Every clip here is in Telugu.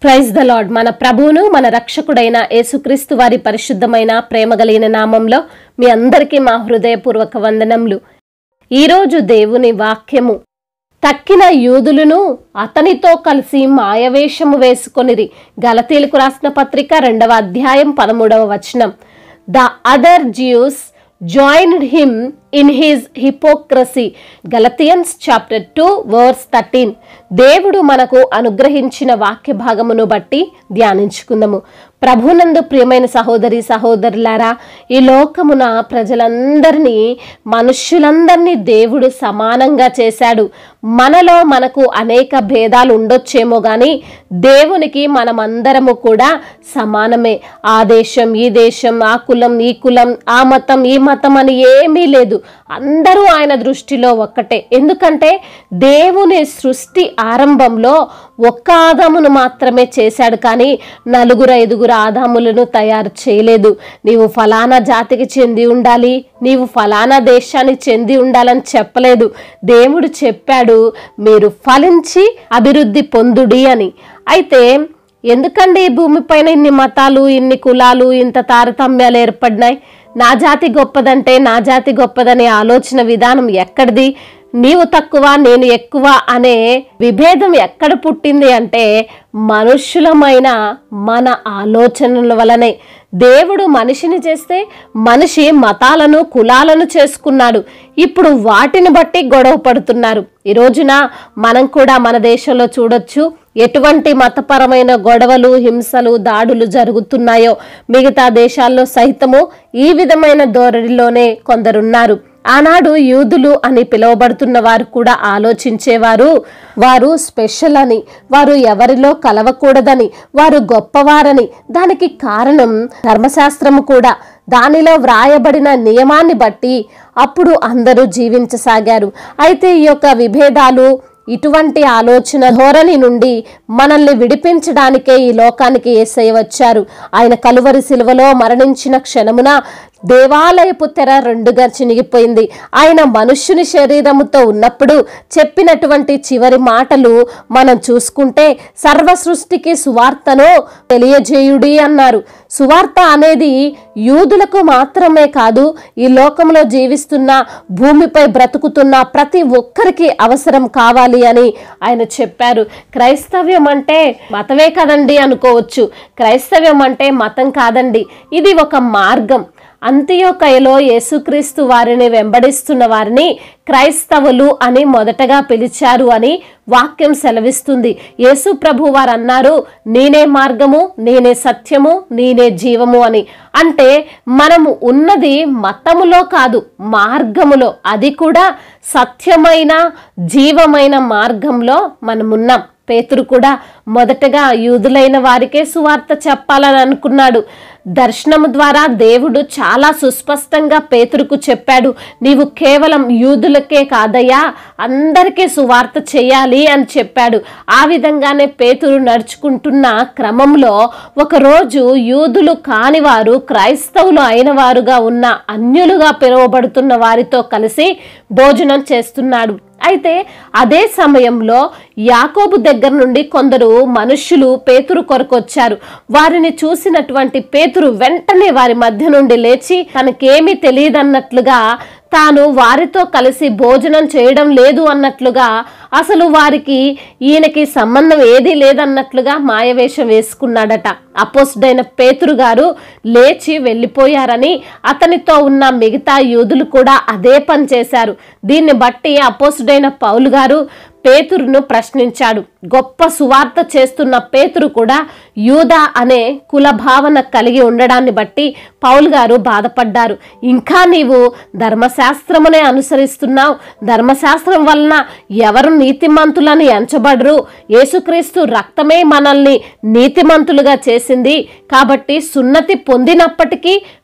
ప్రైజ్ ద లార్డ్ మన ప్రభువును మన రక్షకుడైన యేసుక్రీస్తు వారి పరిశుద్ధమైన ప్రేమ కలిగిన నామంలో మీ అందరికీ మా హృదయపూర్వక వందనములు ఈరోజు దేవుని వాక్యము తక్కిన యూదులను అతనితో కలిసి మాయవేషము వేసుకొనిరి గలతీలకు రాసిన పత్రిక రెండవ అధ్యాయం పదమూడవ వచనం the other Jews joined him in his hypocrisy Galatians chapter two verse thirteen దేవుడు మనకు అనుగ్రహించిన వాక్య భాగమును బట్టి ధ్యానించుకుందాము ప్రభునందు ప్రియమైన సహోదరి సహోదరులారా ఈ లోకమున ప్రజలందరినీ మనుష్యులందరినీ దేవుడు సమానంగా చేశాడు మనలో మనకు అనేక భేదాలు ఉండొచ్చేమో కానీ దేవునికి మనమందరము కూడా సమానమే ఆ దేశం ఈ దేశం ఆ కులం ఈ కులం ఆ మతం ఈ మతం అని ఏమీ లేదు అందరూ ఆయన దృష్టిలో ఒక్కటే ఎందుకంటే దేవుని సృష్టి ఆరంభంలో ఒక్క ఆదామును మాత్రమే చేశాడు కానీ నలుగురు ఐదుగురు ఆదాములను తయారు చేయలేదు నీవు ఫలానా జాతికి చెంది ఉండాలి నీవు ఫలానా దేశానికి చెంది ఉండాలని చెప్పలేదు దేవుడు చెప్పాడు మీరు ఫలించి అభివృద్ధి పొందుడి అని అయితే ఎందుకండి ఈ భూమిపైన ఇన్ని మతాలు ఇన్ని కులాలు ఇంత తారతమ్యాలు ఏర్పడినాయి నా జాతి గొప్పదంటే నా జాతి గొప్పదనే ఆలోచన విధానం ఎక్కడిది నీవు తక్కువ నేను ఎక్కువ అనే విభేదం ఎక్కడ పుట్టింది అంటే మనుష్యులమైన మన ఆలోచనల వలనే దేవుడు మనిషిని చేస్తే మనిషి మతాలను కులాలను చేసుకున్నాడు ఇప్పుడు వాటిని బట్టి గొడవ పడుతున్నారు ఈ రోజున మనం కూడా మన దేశంలో చూడొచ్చు ఎటువంటి మతపరమైన గొడవలు హింసలు దాడులు జరుగుతున్నాయో మిగతా దేశాల్లో సైతము ఈ విధమైన ధోరణిలోనే కొందరున్నారు ఆనాడు యూదులు అని పిలువబడుతున్న వారు కూడా ఆలోచించేవారు వారు స్పెషల్ అని వారు ఎవరిలో కలవకూడదని వారు గొప్పవారని దానికి కారణం ధర్మశాస్త్రము కూడా దానిలో వ్రాయబడిన నియమాన్ని బట్టి అప్పుడు అందరూ జీవించసాగారు అయితే ఈ యొక్క విభేదాలు ఇటువంటి ఆలోచన ధోరణి నుండి మనల్ని విడిపించడానికే ఈ లోకానికి ఏసై వచ్చారు ఆయన కలువరి శిలువలో మరణించిన క్షణమున దేవాలయపు తెర రెండుగా చినిగిపోయింది ఆయన మనుష్యుని శరీరముతో ఉన్నప్పుడు చెప్పినటువంటి చివరి మాటలు మనం చూసుకుంటే సర్వ సృష్టికి సువార్తను తెలియజేయుడి అన్నారు సువార్త అనేది యూదులకు మాత్రమే కాదు ఈ లోకంలో జీవిస్తున్న భూమిపై బ్రతుకుతున్న ప్రతి ఒక్కరికి అవసరం కావాలి అని ఆయన చెప్పారు క్రైస్తవ్యం అంటే మతమే కదండి అనుకోవచ్చు క్రైస్తవ్యం అంటే మతం కాదండి ఇది ఒక మార్గం అంత్యోకయలో యేసుక్రీస్తు వారిని వెంబడిస్తున్న వారిని క్రైస్తవులు అని మొదటగా పిలిచారు అని వాక్యం సెలవిస్తుంది యేసు ప్రభు వారు అన్నారు నేనే మార్గము నేనే సత్యము నేనే జీవము అని అంటే మనము ఉన్నది మతములో కాదు మార్గములో అది కూడా సత్యమైన జీవమైన మార్గంలో మనమున్నాం పేతురు కూడా మొదటగా యూదులైన వారికే సువార్త చెప్పాలని అనుకున్నాడు దర్శనము ద్వారా దేవుడు చాలా సుస్పష్టంగా పేతురుకు చెప్పాడు నీవు కేవలం యూదులకే కాదయ్యా అందరికీ సువార్త చేయాలి అని చెప్పాడు ఆ విధంగానే పేతురు నడుచుకుంటున్న క్రమంలో ఒకరోజు యూదులు కాని వారు క్రైస్తవులు అయిన వారుగా ఉన్న అన్యులుగా పిలువబడుతున్న వారితో కలిసి భోజనం చేస్తున్నాడు అయితే అదే సమయంలో యాకోబు దగ్గర నుండి కొందరు మనుష్యులు పేతురు కొరకు వచ్చారు వారిని చూసినటువంటి పేతురు వెంటనే వారి మధ్య నుండి లేచి తనకేమీ తెలియదన్నట్లుగా తాను వారితో కలిసి భోజనం చేయడం లేదు అన్నట్లుగా అసలు వారికి ఈయనకి సంబంధం ఏదీ లేదన్నట్లుగా మాయవేషం వేసుకున్నాడట అపోస్డైన పేతురు గారు లేచి వెళ్ళిపోయారని అతనితో ఉన్న మిగతా యూదులు కూడా అదే పని చేశారు దీన్ని బట్టి అపోస్డైన పౌలు గారు పేతురును ప్రశ్నించాడు గొప్ప సువార్త చేస్తున్న పేతురు కూడా యూదా అనే కుల భావన కలిగి ఉండడాన్ని బట్టి పౌలు గారు బాధపడ్డారు ఇంకా నీవు ధర్మశాస్త్రమునే అనుసరిస్తున్నావు ధర్మశాస్త్రం వలన ఎవరు నీతిమంతులని ఎంచబడరు యేసుక్రీస్తు రక్తమే మనల్ని నీతిమంతులుగా చేసింది కాబట్టి సున్నతి పొందినప్పటికీ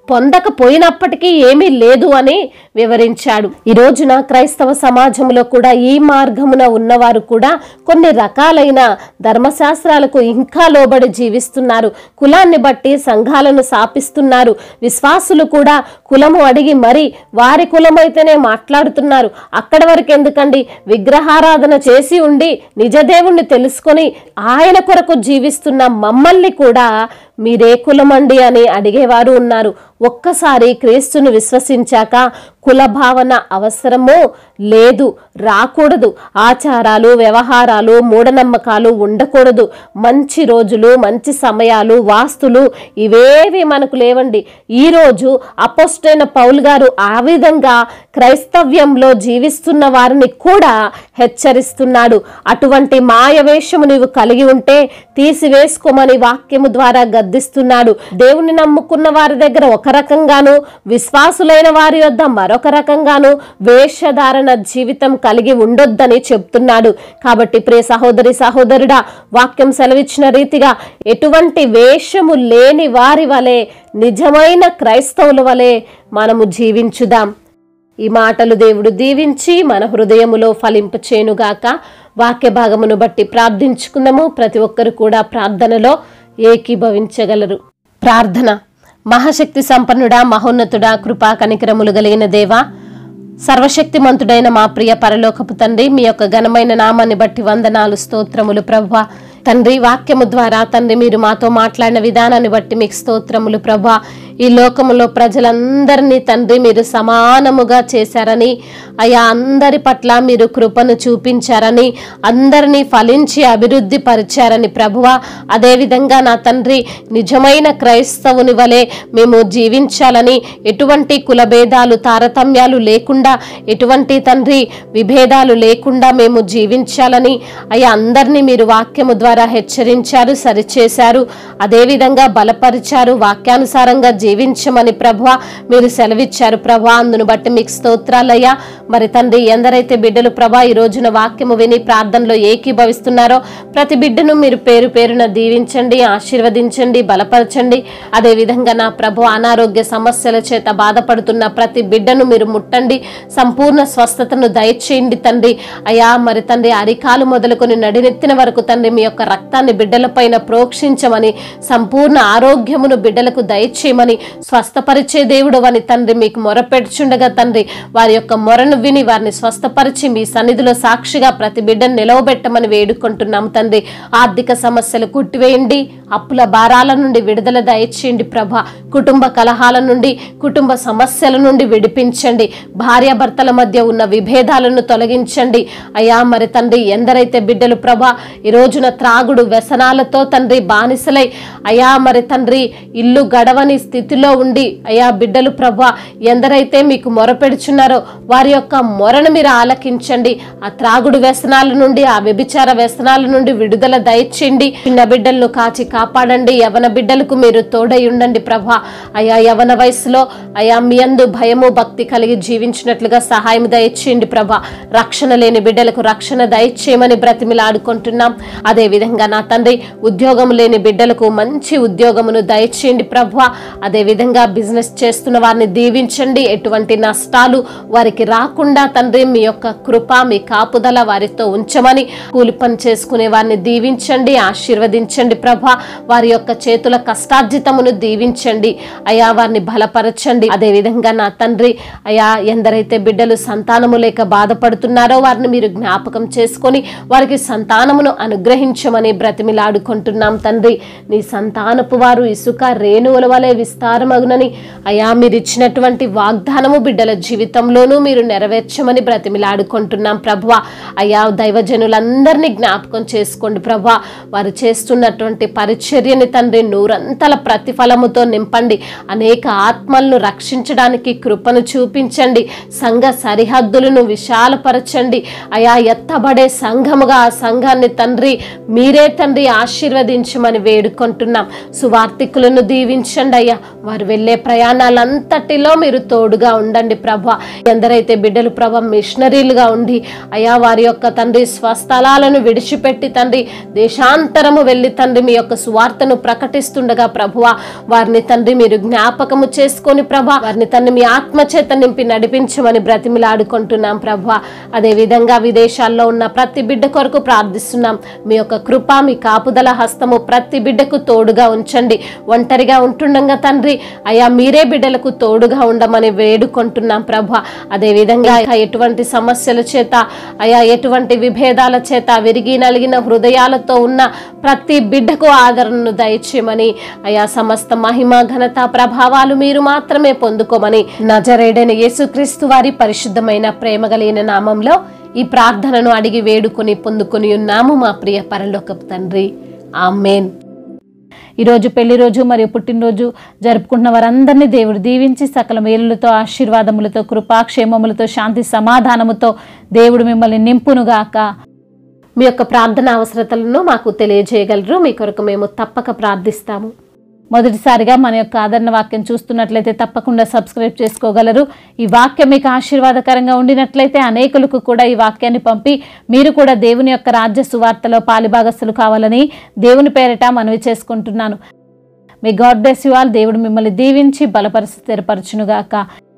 పొందకపోయినప్పటికీ ఏమీ లేదు అని వివరించాడు ఈ రోజున క్రైస్తవ సమాజంలో కూడా ఈ మార్గమున ఉన్నవారు కూడా కొన్ని రకాలైన ధర్మశాస్త్రాలకు ఇంకా లోబడి జీవిస్తున్నారు కులాన్ని బట్టి సంఘాలను స్థాపిస్తున్నారు విశ్వాసులు కూడా కులము అడిగి మరి వారి కులమైతేనే మాట్లాడుతున్నారు అక్కడి వరకు ఎందుకండి విగ్రహారాధన చేసి ఉండి నిజదేవుణ్ణి తెలుసుకొని ఆయన కొరకు జీవిస్తున్న మమ్మల్ని కూడా మీరే కులమండి అని అడిగేవారు ఉన్నారు ఒక్కసారి క్రీస్తును విశ్వసించాక కుల భావన అవసరమో లేదు రాకూడదు ఆచారాలు వ్యవహారాలు మూఢనమ్మకాలు ఉండకూడదు మంచి రోజులు మంచి సమయాలు వాస్తులు ఇవేవి మనకు లేవండి ఈరోజు అపోస్టైన పౌల్ గారు ఆ విధంగా క్రైస్తవ్యంలో జీవిస్తున్న వారిని కూడా హెచ్చరిస్తున్నాడు అటువంటి మాయవేషము నీవు కలిగి ఉంటే తీసివేసుకోమని వాక్యము ద్వారా గద్దిస్తున్నాడు దేవుని నమ్ముకున్న వారి దగ్గర ఒక రకంగాను విశ్వాసులైన వారి వద్ద మరొక రకంగాను వేషధారణ జీవితం కలిగి ఉండొద్దని చెప్తున్నాడు కాబట్టి ప్రియ సహోదరి సహోదరుడా వాక్యం సెలవిచ్చిన రీతిగా ఎటువంటి వేషము లేని వారి వలె నిజమైన క్రైస్తవుల వలె మనము జీవించుదాం ఈ మాటలు దేవుడు దీవించి మన హృదయములో ఫలింపచేనుగాక వాక్య భాగమును బట్టి ప్రార్థించుకుందాము ప్రతి ఒక్కరు కూడా ప్రార్థనలో ఏకీభవించగలరు ప్రార్థన మహాశక్తి సంపన్నుడా మహోన్నతుడా కృపా కనికరములు కలిగిన దేవా సర్వశక్తిమంతుడైన మా ప్రియ పరలోకపు తండ్రి మీ యొక్క ఘనమైన నామాన్ని బట్టి వందనాలు స్తోత్రములు ప్రభా తండ్రి వాక్యము ద్వారా తండ్రి మీరు మాతో మాట్లాడిన విధానాన్ని బట్టి మీకు స్తోత్రములు ప్రభా ఈ లోకములో ప్రజలందరినీ తండ్రి మీరు సమానముగా చేశారని అయా అందరి పట్ల మీరు కృపను చూపించారని అందరినీ ఫలించి అభివృద్ధి పరిచారని ప్రభువా అదేవిధంగా నా తండ్రి నిజమైన క్రైస్తవుని వలె మేము జీవించాలని ఎటువంటి కులభేదాలు తారతమ్యాలు లేకుండా ఎటువంటి తండ్రి విభేదాలు లేకుండా మేము జీవించాలని అయ్యా అందరినీ మీరు వాక్యము ద్వారా హెచ్చరించారు సరిచేశారు అదేవిధంగా బలపరిచారు వాక్యానుసారంగా జీవించమని ప్రభు మీరు సెలవిచ్చారు ప్రభా అందును బట్టి మీకు స్తోత్రాలయ్యా మరి తండ్రి ఎందరైతే బిడ్డలు ప్రభా ఈ రోజున వాక్యము విని ప్రార్థనలో ఏకీభవిస్తున్నారో ప్రతి బిడ్డను మీరు పేరు పేరున దీవించండి ఆశీర్వదించండి బలపరచండి అదేవిధంగా నా ప్రభు అనారోగ్య సమస్యల చేత బాధపడుతున్న ప్రతి బిడ్డను మీరు ముట్టండి సంపూర్ణ స్వస్థతను దయచేయండి తండ్రి అయా మరి తండ్రి అరికాలు మొదలుకొని నడినెత్తిన వరకు తండ్రి మీ యొక్క రక్తాన్ని బిడ్డలపైన ప్రోక్షించమని సంపూర్ణ ఆరోగ్యమును బిడ్డలకు దయచేయమని స్వస్థపరిచే దేవుడు అని తండ్రి మీకు మొరపెట్టుచుండగా తండ్రి వారి యొక్క మొరను విని వారిని స్వస్థపరిచి మీ సన్నిధిలో సాక్షిగా ప్రతి బిడ్డను నిలవబెట్టమని వేడుకుంటున్నాం తండ్రి ఆర్థిక సమస్యలు కుట్టివేయండి అప్పుల భారాల నుండి విడుదల దయచేయండి ప్రభ కుటుంబ కలహాల నుండి కుటుంబ సమస్యల నుండి విడిపించండి భార్యాభర్తల మధ్య ఉన్న విభేదాలను తొలగించండి అయా మరి తండ్రి ఎందరైతే బిడ్డలు ప్రభ ఈ రోజున త్రాగుడు వ్యసనాలతో తండ్రి బానిసలై అయా మరి తండ్రి ఇల్లు గడవని స్థితిలో ఉండి అయా బిడ్డలు ప్రభ ఎందరైతే మీకు మొరపెడుచున్నారో వారి యొక్క మొరను మీరు ఆలకించండి ఆ త్రాగుడు వ్యసనాల నుండి ఆ వ్యభిచార వ్యసనాల నుండి విడుదల దయచేయండి చిన్న బిడ్డలను కాచి కాపాడండి యవన బిడ్డలకు మీరు తోడై ఉండండి ప్రభా అయా యవన వయసులో అయా మీ అందు భయము భక్తి కలిగి జీవించినట్లుగా సహాయం దయచేయండి ప్రభా రక్షణ లేని బిడ్డలకు రక్షణ దయచేయమని బ్రతిమిలాడుకుంటున్నాం అదే విధంగా నా తండ్రి ఉద్యోగం లేని బిడ్డలకు మంచి ఉద్యోగమును దయచేయండి ప్రభా అదే విధంగా బిజినెస్ చేస్తున్న వారిని దీవించండి ఎటువంటి నష్టాలు వారికి రాకుండా తండ్రి మీ యొక్క కృప మీ కాపుదల వారితో ఉంచమని కూలి పని చేసుకునే వారిని దీవించండి ఆశీర్వదించండి ప్రభా వారి యొక్క చేతుల కష్టార్జితమును దీవించండి అయా వారిని బలపరచండి అదే విధంగా నా తండ్రి అయా ఎందరైతే బిడ్డలు సంతానము లేక బాధపడుతున్నారో వారిని మీరు జ్ఞాపకం చేసుకొని వారికి సంతానమును అనుగ్రహించమని బ్రతిమిలాడుకుంటున్నాం తండ్రి నీ సంతానపు వారు ఇసుక రేణువుల వలె విస్తారమగునని అయా మీరు ఇచ్చినటువంటి వాగ్దానము బిడ్డల జీవితంలోనూ మీరు నెరవేర్చమని బ్రతిమిలాడుకుంటున్నాం ప్రభా అయా దైవజనులందరినీ జ్ఞాపకం చేసుకోండి ప్రభా వారు చేస్తున్నటువంటి పరిచర్యని తండ్రి నూరంతల ప్రతిఫలముతో నింపండి అనేక ఆత్మలను రక్షించడానికి కృపను చూపించండి సంఘ సరిహద్దులను విశాలపరచండి అయా ఎత్తబడే సంఘముగా ఆ సంఘాన్ని తండ్రి మీరే తండ్రి ఆశీర్వదించమని వేడుకుంటున్నాం సువార్థికులను దీవించండి అయ్యా వారు వెళ్ళే ప్రయాణాలంతటిలో మీరు తోడుగా ఉండండి ప్రభా ఎందరైతే బిడ్డలు ప్రభ మిషనరీలుగా ఉండి అయా వారి యొక్క తండ్రి స్వస్థలాలను విడిచిపెట్టి తండ్రి దేశాంతరము వెళ్ళి తండ్రి మీ యొక్క సువార్తను ప్రకటిస్తుండగా ప్రభువ వారిని తండ్రి మీరు జ్ఞాపకము చేసుకొని ప్రభా వారిని తండ్రి మీ ఆత్మచేత నింపి నడిపించమని బ్రతిమిలాడుకుంటున్నాం ప్రభా అదే విధంగా విదేశాల్లో ఉన్న ప్రతి బిడ్డ కొరకు ప్రార్థిస్తున్నాం మీ యొక్క కృప మీ కాపుదల హస్తము ప్రతి బిడ్డకు తోడుగా ఉంచండి ఒంటరిగా ఉంటుండగా తండ్రి అయా మీరే బిడ్డలకు తోడుగా ఉండమని వేడుకుంటున్నాం ప్రభా అదే విధంగా ఎటువంటి సమస్యల చేత అయా ఎటువంటి విభేదాల చేత విరిగి నలిగిన హృదయాలతో ఉన్న ప్రతి బిడ్డకు ఆదరణను దయచేయమని అయా సమస్త మహిమ ఘనత ప్రభావాలు మీరు మాత్రమే పొందుకోమని నజరేడని యేసుక్రీస్తు వారి పరిశుద్ధమైన ప్రేమ కలిగిన నామంలో ఈ ప్రార్థనను అడిగి వేడుకొని పొందుకొని ఉన్నాము మా ప్రియ పరలోకపు తండ్రి ఆమెన్ ఈరోజు పెళ్లి రోజు మరియు పుట్టినరోజు జరుపుకుంటున్న వారందరినీ దేవుడు దీవించి సకల మేలులతో ఆశీర్వాదములతో కృపాక్షేమములతో శాంతి సమాధానముతో దేవుడు మిమ్మల్ని నింపునుగాక మీ యొక్క ప్రార్థన అవసరతలను మాకు తెలియజేయగలరు మీ కొరకు మేము తప్పక ప్రార్థిస్తాము మొదటిసారిగా మన యొక్క ఆదరణ వాక్యం చూస్తున్నట్లయితే తప్పకుండా సబ్స్క్రైబ్ చేసుకోగలరు ఈ వాక్యం మీకు ఆశీర్వాదకరంగా ఉండినట్లయితే అనేకులకు కూడా ఈ వాక్యాన్ని పంపి మీరు కూడా దేవుని యొక్క రాజ్య సువార్తలో పాలిభాగస్తులు కావాలని దేవుని పేరిట మనవి చేసుకుంటున్నాను మీ గాడ్ బ్లెస్ యు ఆల్ దేవుడు మిమ్మల్ని దీవించి బలపరిచి స్థిరపరచునుగాక